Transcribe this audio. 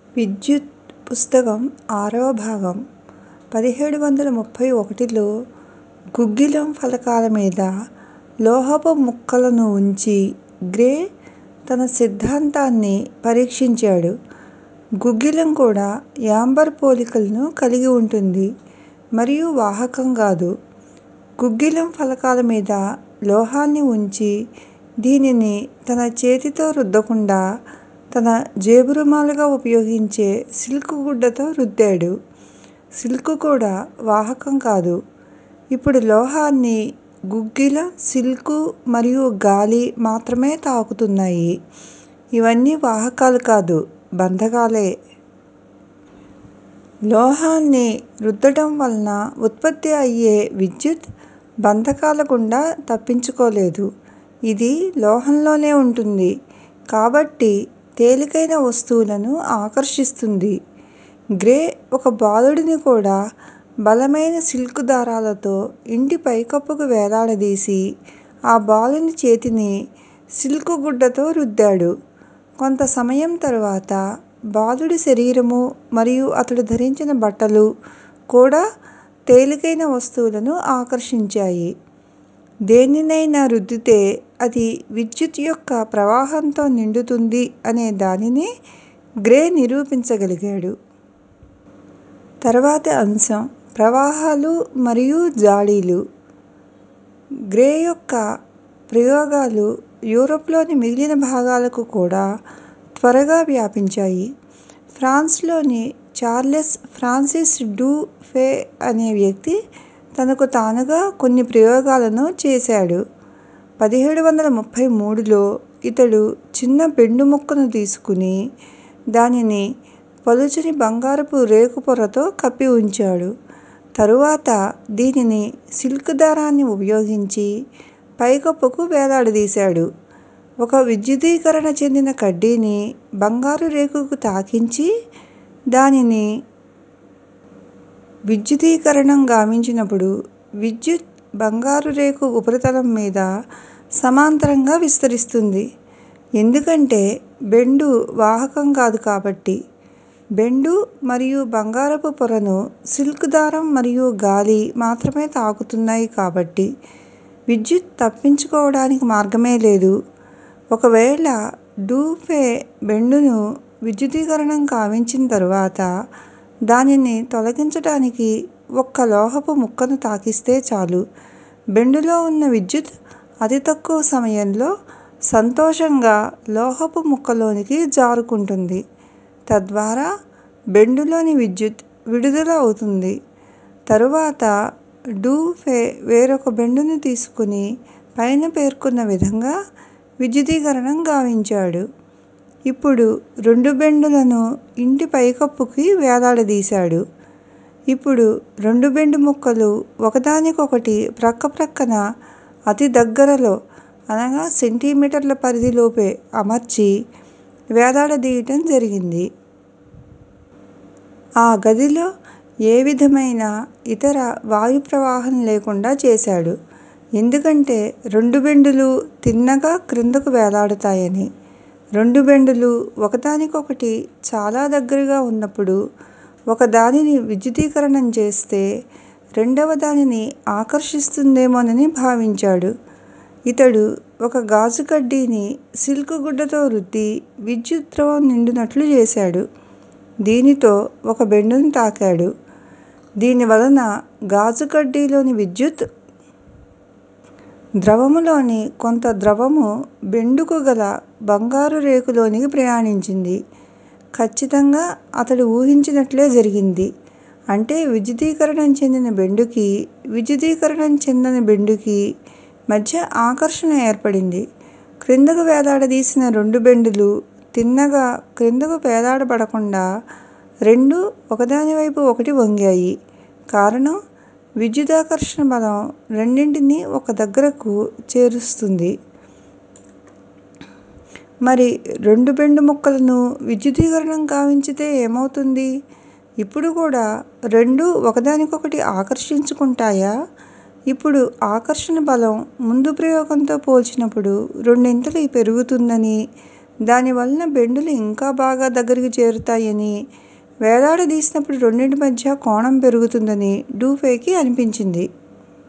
విద్యుత్ పుస్తకం ఆరవ భాగం పదిహేడు వందల ముప్పై ఒకటిలో గుగ్గిలం ఫలకాల మీద లోహపు ముక్కలను ఉంచి గ్రే తన సిద్ధాంతాన్ని పరీక్షించాడు. గుగ్గిలం కూడా యాంబర్ పోలికలను కలిగి ఉంటుంది మరియు వాహకం కాదు. గుగ్గిలం ఫలకాల మీద లోహాన్ని ఉంచి దీనిని తన చేతితో రుద్దకుండా తన జేబు రుమాలుగా ఉపయోగించే సిల్క్ గుడ్డతో రుద్దాడు. సిల్క్ కూడా వాహకం కాదు. ఇప్పుడు లోహాన్ని గుగ్గిలం సిల్క్ మరియు గాలి మాత్రమే తాకుతున్నాయి. ఇవన్నీ వాహకాలు కాదు బంధకాలే. లోహాన్ని రుద్దటం వలన ఉత్పత్తి అయ్యే విద్యుత్ బంధకాల గుండా తప్పించుకోలేదు. ఇది లోహంలోనే ఉంటుంది కాబట్టి తేలికైన వస్తువులను ఆకర్షిస్తుంది. గ్రే ఒక బాలుడిని కూడా బలమైన సిల్క్ దారాలతో ఇంటి పైకప్పుకు వేలాడదీసి ఆ బాలుని చేతిని సిల్క్ గుడ్డతో రుద్దాడు. కొంత సమయం తరువాత బాలుడి శరీరము మరియు అతడు ధరించిన బట్టలు కూడా తేలికైన వస్తువులను ఆకర్షించాయి. దేనినైనా రుద్దితే అది విద్యుత్ యొక్క ప్రవాహంతో నిండుతుంది అనే దానిని గ్రే నిరూపించగలిగాడు. తరువాతి అంశం ప్రవాహాలు మరియు జాడీలు. గ్రే యొక్క ప్రయోగాలు యూరప్లోని మిగిలిన భాగాలకు కూడా త్వరగా వ్యాపించాయి. ఫ్రాన్స్ లోని చార్లెస్ ఫ్రాన్సిస్ డు ఫే అనే వ్యక్తి తనకు తానుగా కొన్ని ప్రయోగాలను చేశాడు. పదిహేడు వందల ముప్పై మూడులో ఇతడు చిన్న బెండు ముక్కను తీసుకుని దానిని పలుచని బంగారపు రేకు పొరతో కప్పి ఉంచాడు. తరువాత దీనిని సిల్క్ దారాన్ని ఉపయోగించి పైకప్పుకు వేలాడదీశాడు. ఒక విద్యుదీకరణ చెందిన కడ్డీని బంగారు రేకుకు తాకించి దానిని విద్యుదీకరణం గావించినప్పుడు విద్యుత్ బంగారు రేకు ఉపరితలం మీద సమాంతరంగా విస్తరిస్తుంది. ఎందుకంటే బెండు వాహకం కాదు కాబట్టి. బెండు మరియు బంగారపు పొరను సిల్క్ దారం మరియు గాలి మాత్రమే తాకుతున్నాయి కాబట్టి విద్యుత్ తప్పించుకోవడానికి మార్గమే లేదు. ఒకవేళ డు ఫే బెండును విద్యుదీకరణం కావించిన తరువాత దానిని తొలగించటానికి ఒక్క లోహపు ముక్కను తాకిస్తే చాలు బెండులో ఉన్న విద్యుత్ అతి తక్కువ సమయంలో సంతోషంగా లోహపు ముక్కలోనికి జారుకుంటుంది. తద్వారా బెండులోని విద్యుత్ విడుదల అవుతుంది. తరువాత డు ఫే వేరొక బెండును తీసుకుని పైన పేర్కొన్న విధంగా విద్యుదీకరణం గావించాడు. ఇప్పుడు రెండు బెండులను ఇంటి పైకప్పుకి వేలాడదీశాడు. ఇప్పుడు రెండు బెండు ముక్కలు ఒకదానికొకటి ప్రక్కప్రక్కన అతి దగ్గరలో అనగా సెంటీమీటర్ల పరిధిలోపే అమర్చి వేలాడదీయటం జరిగింది. ఆ గదిలో ఏ విధమైన ఇతర వాయు ప్రవాహం లేకుండా చేశాడు. ఎందుకంటే రెండు బెండులూ తిన్నగా క్రిందకు వేలాడతాయని. రెండు బెండులు ఒకదానికొకటి చాలా దగ్గరగా ఉన్నప్పుడు ఒక దానిని విద్యుదీకరణం చేస్తే రెండవ దానిని ఆకర్షిస్తుందేమోనని భావించాడు. ఇతడు ఒక గాజు కడ్డీని సిల్క్ గుడ్డతో రుద్ది విద్యుత్ ద్రవం నిండునట్లు చేశాడు. దీనితో ఒక బెండును తాకాడు. దీని వలన గాజు కడ్డీలోని విద్యుత్ ద్రవములోని కొంత ద్రవము బెండుకు గల బంగారు రేకులోనికి ప్రయాణించింది. ఖచ్చితంగా అతడు ఊహించినట్లే జరిగింది. అంటే విద్యుదీకరణం చెందిన బెండుకి విద్యుదీకరణం చెందని బెండుకి మధ్య ఆకర్షణ ఏర్పడింది. క్రిందకు వేలాడదీసిన రెండు బెండులు తిన్నగా క్రిందకు వేలాడబడకుండా రెండూ ఒకదానివైపు ఒకటి వంగాయి. కారణం విద్యుదాకర్షణ బలం రెండింటినీ ఒక దగ్గరకు చేరుస్తుంది. మరి రెండు బెండు ముక్కలను విద్యుదీకరణం గావించితే ఏమవుతుంది? ఇప్పుడు కూడా రెండూ ఒకదానికొకటి ఆకర్షించుకుంటాయా? ఇప్పుడు ఆకర్షణ బలం ముందు ప్రయోగంతో పోల్చినప్పుడు రెండింతలు పెరుగుతుందని దానివలన బెండులు ఇంకా బాగా దగ్గరికి చేరుతాయని వేలాడదీసినప్పుడు రెండింటి మధ్య కోణం పెరుగుతుందని డూఫేకి అనిపించింది